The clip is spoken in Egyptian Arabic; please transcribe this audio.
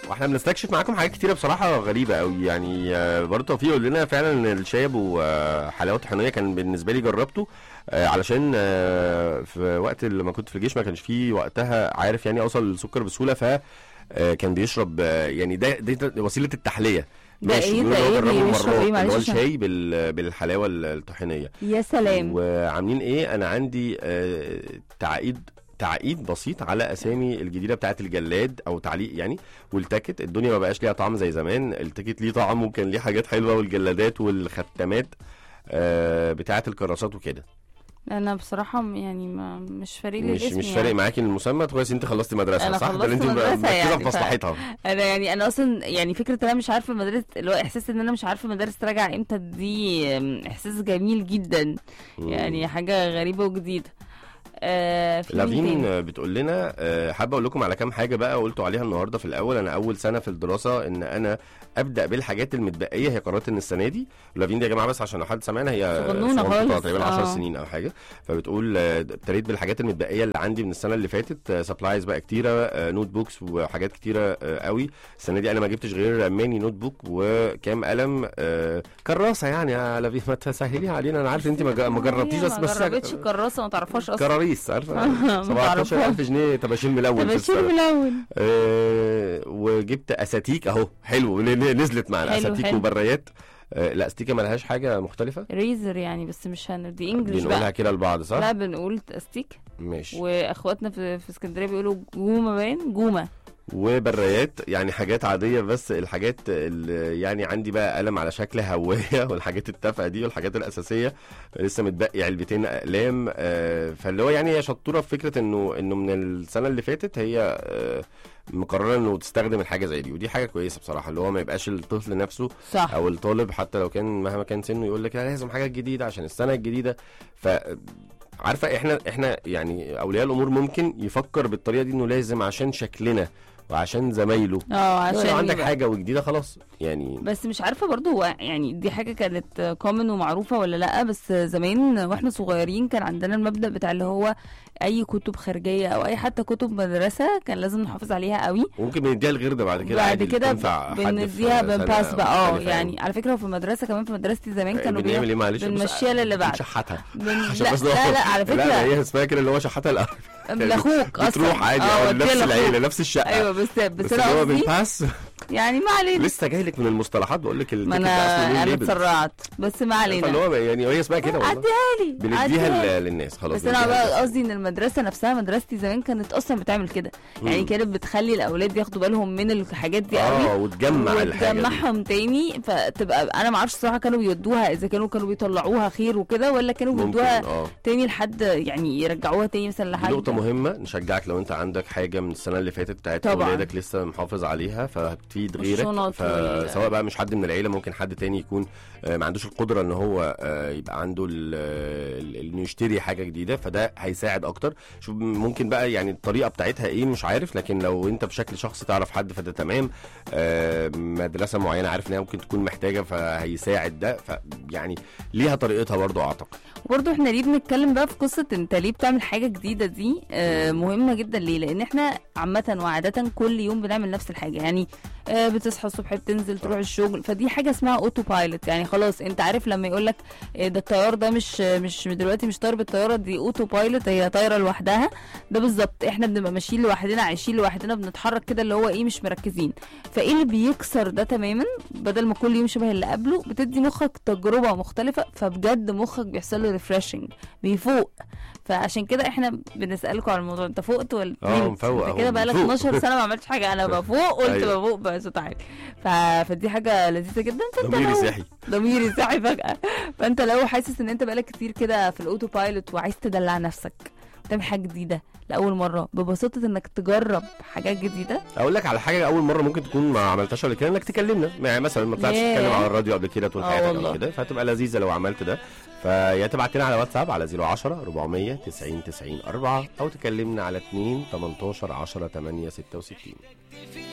واحنا بنستكشف معاكم حاجات كتيره بصراحه غريبه قوي يعني آه، برضه توفيق يقول لنا فعلا ان الشاي ابو آه، حلاوه طحينيه كان بالنسبه لي جربته آه، علشان آه، في وقت لما كنت في الجيش ما كانش فيه وقتها عارف يعني اوصل للسكر بسهوله ف آه، كان بيشرب آه، يعني ده دي وسيله التحليه ده ماشي، إيه؟ بيقولوا ده إن هو إيه؟ جربه بيشرب مرات، إيه؟ اللي معلش هو عشان- الشاي بال- بالحلاوه الطحينيه يا سلام وعاملين ايه انا عندي آه، تعقيد تعقيد بسيط على اسامي الجديده بتاعت الجلاد او تعليق يعني والتاكت الدنيا ما بقاش ليها طعم زي زمان التاكت ليه طعم وكان ليه حاجات حلوه والجلادات والختامات آه، بتاعت الكراسات وكده انا بصراحه م- يعني ما مش فارق لي مش الاسم مش يعني. فارق معاكي المسمى كويس انت خلصتي مدرسه أنا صح ده اللي خلصت انت مدرسة مركزه يعني، في ف- مصلحتها انا يعني انا اصلا يعني فكره ان انا مش عارفه مدرسه اللي هو احساس ان انا مش عارفه مدارس تراجع امتى دي أم، احساس جميل جدا يعني حاجه غريبه وجديده آه في مين لافين تاني؟ بتقول لنا آه، حابه اقول لكم على كام حاجه بقى قلتوا عليها النهارده في الاول انا اول سنه في الدراسه ان انا ابدا بالحاجات المتبقيه هي قررت ان السنه دي لافين دي يا جماعه بس عشان لو حد سمعنا هي صغنونة صغنطوطة، خالص، تقريبا 10 آه. سنين او حاجه فبتقول آه، ابتديت بالحاجات المتبقيه اللي عندي من السنه اللي فاتت سبلايز بقى كتيره آه، نوت بوكس وحاجات كتيره آه، قوي السنه دي انا ما جبتش غير ماني نوت بوك وكام قلم آه، كراسه يعني يا لافين ما تسهليها علينا انا عارف انت ما جا- ما جربتيش بس ما بس جربتش كراسه ما تعرفهاش اصلا كراريس عارفه ما 17000 جنيه تباشير ملون في تباشير السنه ملون آه وجبت اساتيك اهو حلو ن- ن- نزلت معنا حلو، اساتيك حلو. وبرايات آه لا استيكه ملهاش حاجه مختلفه ريزر يعني بس مش هن دي انجلش بنقولها بقى كده لبعض صح لا بنقول استيك ماشي واخواتنا في في اسكندريه بيقولوا جومه باين جومه وبرايات يعني حاجات عاديه بس الحاجات اللي يعني عندي بقى قلم على شكل هوايه والحاجات التافهه دي والحاجات الاساسيه لسه متبقي علبتين اقلام آه فاللي هو يعني هي شطوره في فكره انه انه من السنه اللي فاتت هي آه مقرره انه تستخدم الحاجه زي دي ودي حاجه كويسه بصراحه اللي هو ما يبقاش الطفل نفسه صح او الطالب حتى لو كان مهما كان سنه يقول لك لا لازم حاجات جديده عشان السنه الجديده ف عارفه احنا احنا يعني اولياء الامور ممكن يفكر بالطريقه دي انه لازم عشان شكلنا وعشان زمايله اه عشان عشان لو عندك يبقى. حاجه وجديده خلاص يعني بس مش عارفه برضو هو يعني دي حاجه كانت كومن ومعروفه ولا لا بس زمان واحنا صغيرين كان عندنا المبدا بتاع اللي هو اي كتب خارجيه او اي حتى كتب مدرسه كان لازم نحافظ عليها قوي ممكن بنديها لغير ده بعد كده بعد عادي كده تنفع حد في بنديها سنة بنباس بقى اه مختلفة يعني على فكره في المدرسه كمان في مدرستي زمان كانوا بنعمل ايه معلش بنمشيها للي بعد. بنشحتها بن... عشان لا, بس لا لا على لا ده فكره هي اسمها كده اللي هو شحتها الاول لاخوك اصلا بتروح عادي اه اه وديها نفس لأخوك. العيله نفس الشقه ايوه بس بس, بس انا اللي هو قصدي بالباس يعني ما علينا لسه جاي لك من المصطلحات بقول لك ما التيكت ده اصله انا مين انا ليبل اتسرعت بس ما فاللي علينا هو يعني هي اسمها كده والله عديها لي بنديها عديها لي. ل- للناس خلاص بس انا بنديها بقى قصدي ان المدرسه نفسها مدرستي زمان كانت اصلا بتعمل كده يعني مم. كانت بتخلي الاولاد ياخدوا بالهم من الحاجات دي قوي اه وتجمع الحاجه دي وتجمعهم تاني فتبقى انا ما اعرفش الصراحه كانوا بيودوها اذا كانوا كانوا بيطلعوها خير وكده ولا كانوا ممكن بيودوها اه تاني لحد يعني يرجعوها تاني مثلا دي لحد نقطة مهمة نشجعك لو انت عندك حاجة من السنة اللي فاتت بتاعت طبعاً. اولادك لسه محافظ عليها فهتفيد غيرك والشنط وال- فسواء بقى مش حد من العيلة ممكن حد تاني يكون آه، ما عندوش القدرة ان هو آه، يبقى عنده ال- ال- انه يشتري حاجة جديدة فده هيساعد اكتر شوف ممكن بقى يعني الطريقة بتاعتها ايه مش عارف لكن لو انت بشكل شخصي تعرف حد فده تمام آه، مدرسة معينة عارف انها ممكن تكون محتاجة فهيساعد ده فيعني ليها طريقتها برضو اعتقد وبرضه احنا ليه بنتكلم بقى في قصه انت ليه بتعمل حاجه جديده دي آه مهمه جدا ليه لان احنا عامه وعاده كل يوم بنعمل نفس الحاجه يعني آه بتصحى الصبح بتنزل تروح الشغل فدي حاجه اسمها اوتو بايلوت يعني خلاص انت عارف لما يقول لك ده الطيار ده مش مش دلوقتي مش طاير بالطياره دي اوتو بايلوت هي طايره لوحدها ده بالظبط احنا بنبقى ماشيين لوحدنا عايشين لوحدنا بنتحرك كده اللي هو ايه مش مركزين فايه اللي بيكسر ده تماما بدل ما كل يوم شبه اللي قبله بتدي مخك تجربه مختلفه فبجد مخك بيحصل له ريفرشنج بيفوق فعشان كده احنا بنسالكم على الموضوع انت فقت ولا اه، نمت؟ مفوق انت اهو، كده بقالك مفوق. 12 سنه ما عملتش حاجه انا بفوق قلت ايوه. بفوق بصوت عالي ف... فدي حاجه لذيذه جدا فانت ضميري لو- صحي ضميري صاحي فجأة فانت لو حاسس ان انت بقالك كتير كده في الاوتو بايلوت وعايز تدلع نفسك تعمل حاجة جديدة لأول مرة ببساطة انك تجرب حاجات جديدة اقول لك على حاجه اول مره ممكن تكون ما عملتهاش قبل كده انك تكلمنا يعني مثلا ما طلعتش ياه. تتكلم على الراديو قبل كده طول اه حياتك والله. او كده فهتبقى لذيذه لو عملت ده فيا تبعت لنا على واتساب على 010 400 90 90 4 او تكلمنا على 2 18 10 8 66